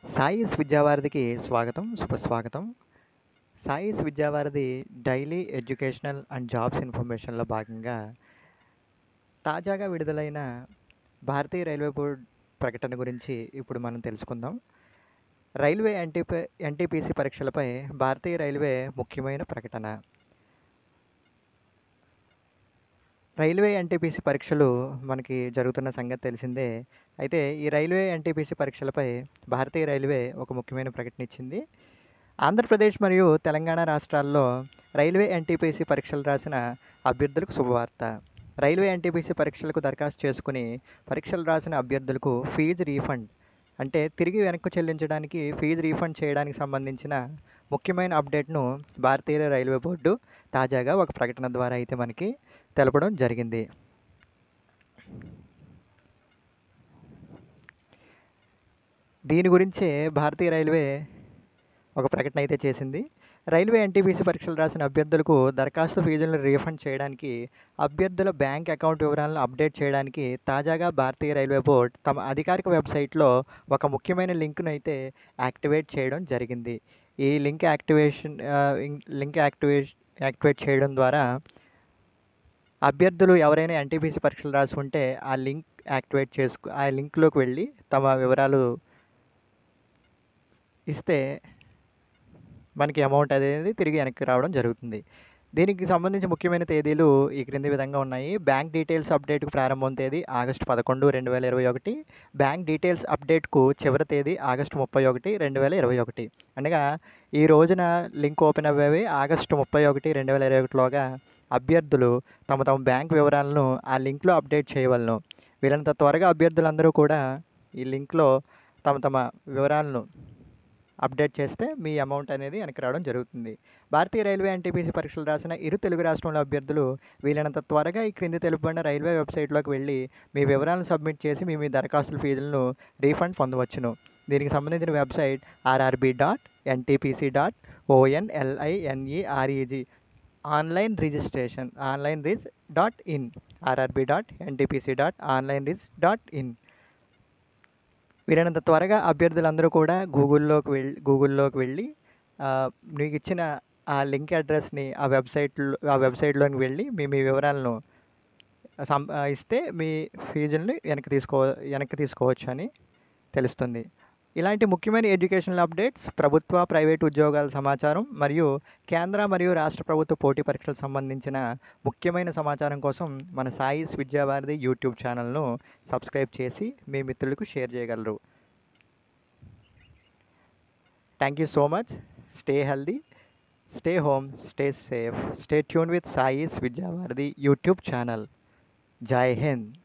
సాయిస్ విద్యావారిధికి స్వాగతం సుస్వాగతం Sai's Vidyavaridhi daily educational and jobs ఇన్ఫర్మేషన్లో భాగంగా తాజాగా విడుదలైన భారతీయ రైల్వే బోర్డ్ ప్రకటన గురించి ఇప్పుడు మనం తెలుసుకుందాం రైల్వే ఎన్టీపీ ఎన్టీపీసీ పరీక్షలపై భారతీయ రైల్వే ముఖ్యమైన ప్రకటన రైల్వే ఎన్టీపీసీ పరీక్షలు మనకి జరుగుతున్న సంగతి తెలిసిందే అయితే ఈ రైల్వే ఎన్టీపీసీ పరీక్షలపై భారతీయ రైల్వే ఒక ముఖ్యమైన ప్రకటన ఇచ్చింది ఆంధ్రప్రదేశ్ మరియు తెలంగాణ రాష్ట్రాల్లో రైల్వే ఎన్టీపీసీ పరీక్షలు రాసిన అభ్యర్థులకు శుభవార్త రైల్వే ఎన్టీపీసీ పరీక్షలకు దరఖాస్తు చేసుకుని పరీక్షలు రాసిన అభ్యర్థులకు ఫీజు రీఫండ్ అంటే తిరిగి వెనక్కు చెల్లించడానికి ఫీజు రీఫండ్ చేయడానికి సంబంధించిన ముఖ్యమైన అప్డేట్ను భారతీయ రైల్వే బోర్డు తాజాగా ఒక ప్రకటన ద్వారా అయితే మనకి తెలపడం జరిగింది దీని గురించే భారతీయ రైల్వే ఒక ప్రకటన అయితే చేసింది రైల్వే ఎన్టీపీసీ పరీక్షలు రాసిన అభ్యర్థులకు దరఖాస్తు ఫీజులను రీఫండ్ చేయడానికి అభ్యర్థుల బ్యాంక్ అకౌంట్ వివరాలను అప్డేట్ చేయడానికి తాజాగా భారతీయ రైల్వే బోర్డ్ తమ అధికారిక వెబ్సైట్లో ఒక ముఖ్యమైన లింక్ను అయితే యాక్టివేట్ చేయడం జరిగింది ఈ link activation link activation activate చేయడం ద్వారా అభ్యర్థులు ఎవరైనా ఎన్టీపీసీ పరీక్షలు రాసి ఉంటే ఆ లింక్ యాక్టివేట్ చేసుకు ఆ లింక్లోకి వెళ్ళి తమ వివరాలు ఇస్తే మనకి అమౌంట్ అనేది తిరిగి వెనక్కి రావడం జరుగుతుంది దీనికి సంబంధించి ముఖ్యమైన తేదీలు ఈ క్రింది విధంగా ఉన్నాయి బ్యాంక్ డీటెయిల్స్ అప్డేట్కు ప్రారంభం తేదీ ఆగస్టు పదకొండు రెండు వేల ఇరవై ఒకటి బ్యాంక్ డీటెయిల్స్ అప్డేట్కు చివరి తేదీ ఆగస్టు ముప్పై ఒకటి రెండు వేల ఇరవై ఒకటి అనగా ఈ రోజున లింక్ ఓపెన్ అయ్యేవి ఆగస్టు ముప్పై ఒకటి రెండు వేల ఇరవై ఒకటిలోగా అభ్యర్థులు తమ తమ బ్యాంక్ వివరాలను ఆ లింక్లో అప్డేట్ చేయవలను వీళ్ళంత త్వరగా అభ్యర్థులందరూ కూడా ఈ లింక్లో తమ తమ వివరాలను అప్డేట్ చేస్తే మీ అమౌంట్ అనేది వెనక్కి రావడం జరుగుతుంది భారతీయ రైల్వే ఎన్టీపీసీ పరీక్షలు రాసిన ఇరు తెలుగు రాష్ట్రంలో అభ్యర్థులు వీలైనంత త్వరగా ఈ క్రింది తెలుపబడిన రైల్వే వెబ్సైట్లోకి వెళ్ళి మీ వివరాలను సబ్మిట్ చేసి మీ మీ దరఖాస్తుల ఫీజులను రీఫండ్ పొందవచ్చును దీనికి సంబంధించిన website RRB dot NTPC dot ఓఎన్ఎల్ఐఎన్ఈఆర్ఈజీ online registration online reg dot in RRB dot NTPC dot online reg dot in వీలైనంత త్వరగా అభ్యర్థులందరూ కూడా గూగుల్లోకి వెళ్ళి గూగుల్లోకి వెళ్ళి మీకు ఇచ్చిన ఆ లింక్ అడ్రస్ని ఆ వెబ్సైట్లో ఆ వెబ్సైట్లోకి వెళ్ళి మీ మీ వివరాలను సం ఇస్తే మీ ఫీజుల్ని వెనక్కి తీసుకో వెనక్కి తీసుకోవచ్చు అని తెలుస్తుంది ఇలాంటి ముఖ్యమైన ఎడ్యుకేషనల్ అప్డేట్స్ ప్రభుత్వ ప్రైవేట్ ఉద్యోగాల సమాచారం మరియు కేంద్ర మరియు రాష్ట్ర ప్రభుత్వ పోటీ పరీక్షలకు సంబంధించిన ముఖ్యమైన సమాచారం కోసం మన సాయిస్ విద్యావారిధి యూట్యూబ్ ఛానల్ను సబ్స్క్రైబ్ చేసి మీ మిత్రులకు షేర్ చేయగలరు thank you so much stay healthy stay home stay safe stay tuned with Sai's Vidyavaridhi YouTube channel Jai Hind